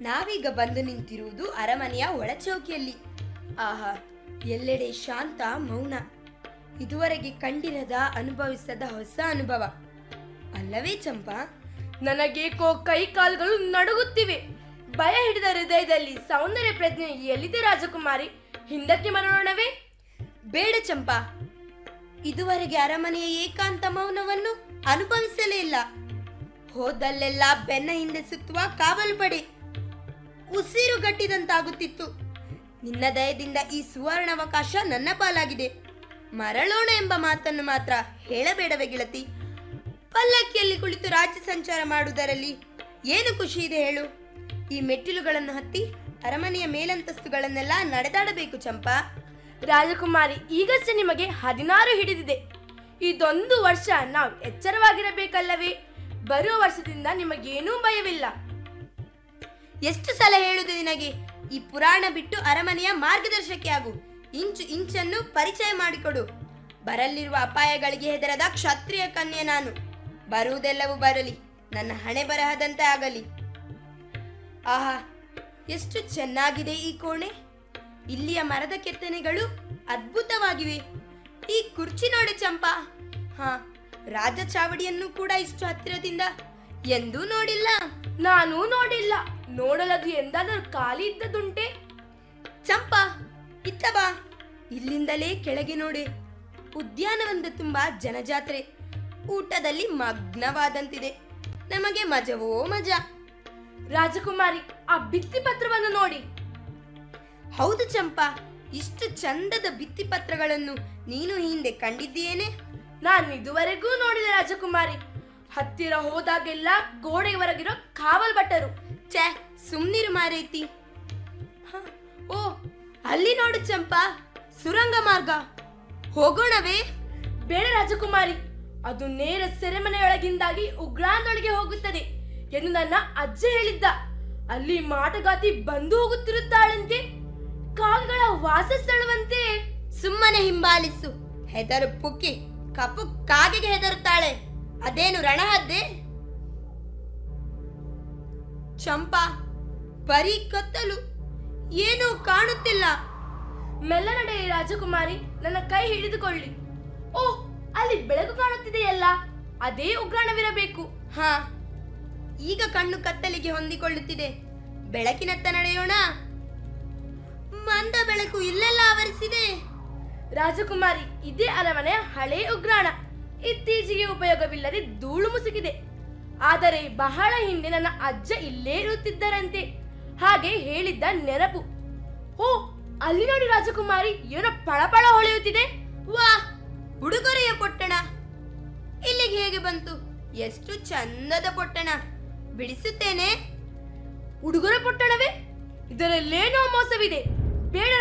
ನಾವೀಗ ಬಂದು ನಿಂತಿರುವುದು ಅರಮನೆಯ ಒಳಚೌಕಿಯಲ್ಲಿ ಆಹಾ ಎಲ್ಲೆಡೆ ಶಾಂತ ಮೌನ ಇದುವರೆಗೆ ಕಂಡಿರದ ಅನುಭವಿಸದ ಹೊಸ ಅನುಭವ ಅಲ್ಲವೇ ಚಂಪಾ ನನಗೇಕೋ ಕೈ ಕಾಲುಗಳು ನಡುಗುತ್ತಿವೆ ಭಯ ಹಿಡಿದ ಹೃದಯದಲ್ಲಿ ಸೌಂದರ್ಯ ಪ್ರಜ್ಞೆ ಎಲ್ಲಿದೆ ರಾಜಕುಮಾರಿ ಹಿಂದಕ್ಕೆ ಮರಳೋಣವೇ ಬೇಡ ಚಂಪಾ ಇದುವರೆಗೆ ಅರಮನೆಯ ಏಕಾಂತ ಮೌನವನ್ನು ಅನುಭವಿಸಲೇ ಇಲ್ಲ ಹೋದಲ್ಲೆಲ್ಲ ಬೆನ್ನ ಹಿಂದೆ ಸುತ್ತುವ ಕಾವಲು ಪಡೆ ಉಸಿರು ಗಟ್ಟಿದಂತಾಗುತ್ತಿತ್ತು ನಿನ್ನ ದಯದಿಂದ ಈ ಸುವರ್ಣಾವಕಾಶ ನನ್ನ ಪಾಲಾಗಿದೆ ಮರಳೋಣ ಎಂಬ ಮಾತನ್ನು ಮಾತ್ರ ಹೇಳಬೇಡವೇ ಗೆಳತಿ ಪಲ್ಲಕ್ಕಿಯಲ್ಲಿ ಕುಳಿತು ರಾಜ್ಯ ಸಂಚಾರ ಮಾಡುವುದರಲ್ಲಿ ಏನು ಖುಷಿ ಇದೆ ಹೇಳು ಈ ಮೆಟ್ಟಿಲುಗಳನ್ನು ಹತ್ತಿ ಅರಮನೆಯ ಮೇಲಂತಸ್ತುಗಳನ್ನೆಲ್ಲ ನಡೆದಾಡಬೇಕು ಚಂಪಾ ರಾಜಕುಮಾರಿ ಈಗಷ್ಟೇ ನಿಮಗೆ ಹದಿನಾರು ಹಿಡಿದಿದೆ ಇದೊಂದು ವರ್ಷ ನಾವು ಎಚ್ಚರವಾಗಿರಬೇಕಲ್ಲವೇ ಬರುವ ವರ್ಷದಿಂದ ನಿಮಗೇನೂ ಭಯವಿಲ್ಲ ಎಷ್ಟು ಸಲ ಹೇಳುದು ನಿನಗೆ ಈ ಪುರಾಣ ಬಿಟ್ಟು ಅರಮನೆಯ ಮಾರ್ಗದರ್ಶಕಿ ಆಗು ಇಂಚು ಇಂಚನ್ನು ಪರಿಚಯ ಮಾಡಿಕೊಡು ಬರಲಿರುವ ಅಪಾಯಗಳಿಗೆ ಹೆದರದ ಕ್ಷತ್ರಿಯ ಕನ್ಯೆ ನಾನು ಬರುವುದೆಲ್ಲವೂ ಬರಲಿ ನನ್ನ ಹಣೆ ಬರಹದಂತೆ ಆಗಲಿ ಆಹಾ ಎಷ್ಟು ಚೆನ್ನಾಗಿದೆ ಈ ಕೋಣೆ ಇಲ್ಲಿಯ ಮರದ ಕೆತ್ತನೆಗಳು ಅದ್ಭುತವಾಗಿವೆ ಈ ಕುರ್ಚಿ ನೋಡಿ ಚಂಪಾ ಹಾ ರಾಜ ಚಾವಡಿಯನ್ನು ಕೂಡ ಇಷ್ಟು ಹತ್ತಿರದಿಂದ ಎಂದೂ ನೋಡಿಲ್ಲ ನಾನು ನೋಡಿಲ್ಲ ನೋಡಲದು ಎಂದಾದರೂ ಖಾಲಿ ಇದ್ದದುಂಟೆ ಚಂಪಾ ಇತ್ತ ಬಾ ಇಲ್ಲಿಂದಲೇ ಕೆಳಗೆ ನೋಡಿ ಉದ್ಯಾನವನದ ತುಂಬಾ ಜನಜಾತ್ರೆ ಊಟದಲ್ಲಿ ಮಗ್ನವಾದಂತಿದೆ ನಮಗೆ ಮಜವೋ ಮಜಾ ರಾಜಕುಮಾರಿ ಆ ಭಿತ್ತಿ ಪತ್ರವನ್ನು ನೋಡಿ ಹೌದು ಚಂಪಾ ಇಷ್ಟು ಚಂದದ ಭಿತ್ತಿಪತ್ರಗಳನ್ನು ನೀನು ಹಿಂದೆ ಕಂಡಿದ್ದೀಯೇನೆ ನಾನು ಇದುವರೆಗೂ ನೋಡಿದ ರಾಜಕುಮಾರಿ ಹತ್ತಿರ ಹೋದಾಗೆಲ್ಲ ಗೋಡೆಯ ಹೊರಗಿರೋ ಕಾವಲ್ ಭಟ್ಟರು ಛೇ ಸುಮ್ನಿರು ಮಾರೈತಿ ಹ, ಓ ಅಲ್ಲಿ ನೋಡು ಚಂಪಾ ಸುರಂಗ ಮಾರ್ಗ ಹೋಗೋಣವೇ ಬೇಡ ರಾಜಕುಮಾರಿ ಅದು ನೇರ ಸೆರೆಮನೆಯೊಳಗಿಂದಾಗಿ ಉಗ್ರಾಂದೊಳಗೆ ಹೋಗುತ್ತದೆ ಎಂದು ನನ್ನ ಅಜ್ಜ ಹೇಳಿದ್ದ ಅಲ್ಲಿ ಮಾಟಗಾತಿ ಬಂದು ಹೋಗುತ್ತಿರುತ್ತಾಳಂತೆ ಕಾಲ್ಗಳ ವಾಸಸ್ಥಳವಂತೆ ಸುಮ್ಮನೆ ಹಿಂಬಾಲಿಸು ಹೆದರು ಪುಕ್ಕಿ ಕಪ್ಪು ಕಾಗೆಗೆ ಹೆದರುತ್ತಾಳೆ ಅದೇನು ರಣಹದ್ದೆ ಚಂಪಾ ಬರೀ ಕತ್ತಲು ಏನೂ ಕಾಣುತ್ತಿಲ್ಲ ಮೆಲ್ಲ ನಡೆಯಿ ರಾಜಕುಮಾರಿ ನನ್ನ ಕೈ ಹಿಡಿದುಕೊಳ್ಳಿ ಓ ಅಲ್ಲಿ ಬೆಳಕು ಕಾಣುತ್ತಿದೆಯಲ್ಲ ಅದೇ ಉಗ್ರಾಣವಿರಬೇಕು ಹಾ ಈಗ ಕಣ್ಣು ಕತ್ತಲಿಗೆ ಹೊಂದಿಕೊಳ್ಳುತ್ತಿದೆ ಬೆಳಕಿನತ್ತ ನಡೆಯೋಣ ಮಂದ ಬೆಳಕು ಇಲ್ಲೆಲ್ಲ ಆವರಿಸಿದೆ ರಾಜಕುಮಾರಿ ಇದೇ ಅರಮನೆಯ ಹಳೆ ಉಗ್ರಾಣ ಇತ್ತೀಚೆಗೆ ಉಪಯೋಗವಿಲ್ಲದೆ ಧೂಳು ಮುಸುಕಿದೆ ಆದರೆ ಬಹಳ ಹಿಂದೆ ನನ್ನ ಅಜ್ಜ ಇಲ್ಲೇ ಇರುತ್ತಿದ್ದರಂತೆ ಹಾಗೆ ಹೇಳಿದ್ದ ನೆನಪು ಓ ಅಲ್ಲಿ ನೋಡಿ ರಾಜಕುಮಾರಿ ಏನೋ ಪಳಪಳ ಹೊಳೆಯುತ್ತಿದೆ ವಾ ಉಡುಗೊರೆಯ ಪೊಟ್ಟಣ ಇಲ್ಲಿಗೆ ಹೇಗೆ ಬಂತು ಎಷ್ಟು ಚಂದದ ಪೊಟ್ಟಣ ಬಿಡಿಸುತ್ತೇನೆ ಉಡುಗೊರೆ ಪೊಟ್ಟಣವೇ ಇದರಲ್ಲೇನೋ ಮೋಸವಿದೆ ಬೇಡ